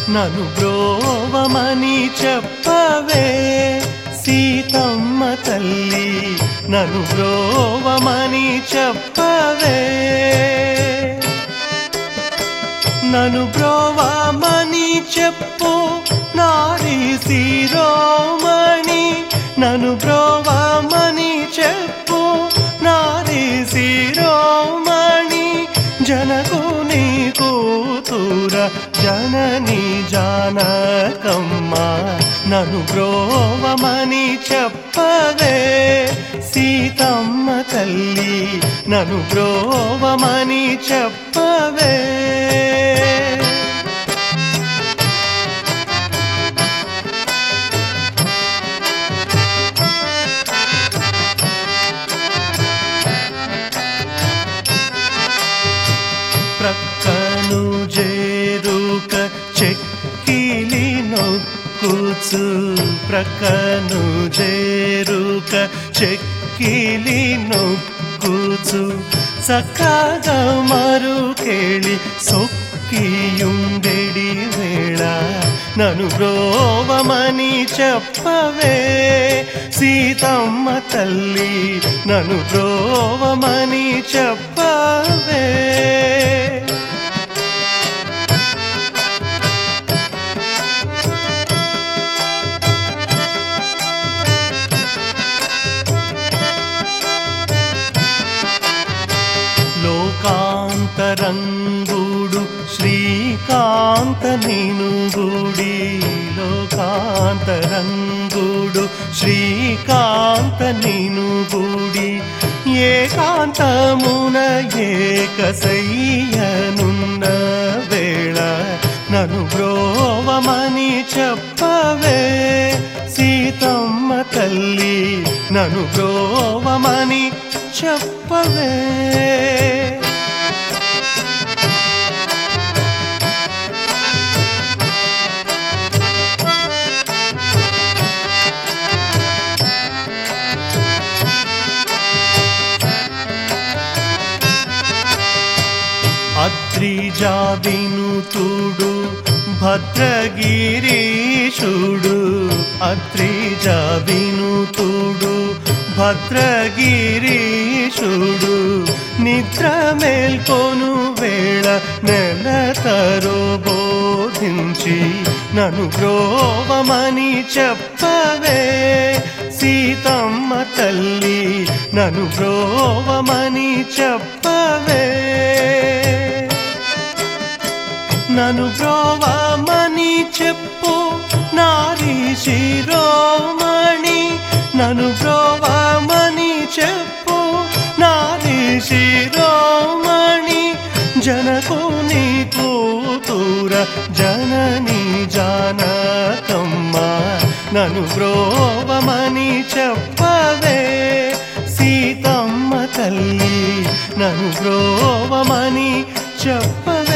నను బ్రోవమని చెప్పవే సీతమ్మ తల్లి నను బ్రోవమని చెప్పవే నను బ్రోవమని చెప్పు నారీ శిరోమణి నను బ్రోవమని చెప్పు నారీ శిరోమణి జనకుని కూతుర జనని జానకమ్మ నను బ్రోవమని చెప్పవే సీతమ్మ తల్లి నను బ్రోవమని చెప్పవే ప్రక్కను జేరుక చెక్కిలి నొక్కుచు ప్రక్కను జేరుక చెక్కిలి నొక్కుచు చక్కగా మరుకేళి సొక్కియుండెడి వేళ నను బ్రోవమని చెప్పవే సీతమ్మ తల్లి నను బ్రోవమని చెప్పవే లోకాంతరంగుడు శ్రీకాంత నిను గుడి లోకాంతరంగుడు శ్రీకాంత నిను గుడి ఏకాంతమున ఏకసయ్యనున్న వేళ నను బ్రోవమని చెప్పవే సీతమ్మ తల్లి నను బ్రోవమని చెప్పవే అద్రిజా వినుతుడు భద్రగిరీశుడు అద్రిజా వినుతుడు భద్రగిరీశుడు నిద్ర మేల్కొను వేళ నెల తరో బోధించి నను బ్రోవమని చెప్పవే సీతమ్మ తల్లి నను బ్రోవమని చెప్పవే నను బ్రోవమని చెప్పు నారీ శిరోమణి నను బ్రోవమని చెప్పు నారీ శిరోమణి జనకుని కూతుర జనని జానకమ్మ నను బ్రోవమని చెప్పవే సీతమ్మ తల్లి నను బ్రోవమని చెప్పవే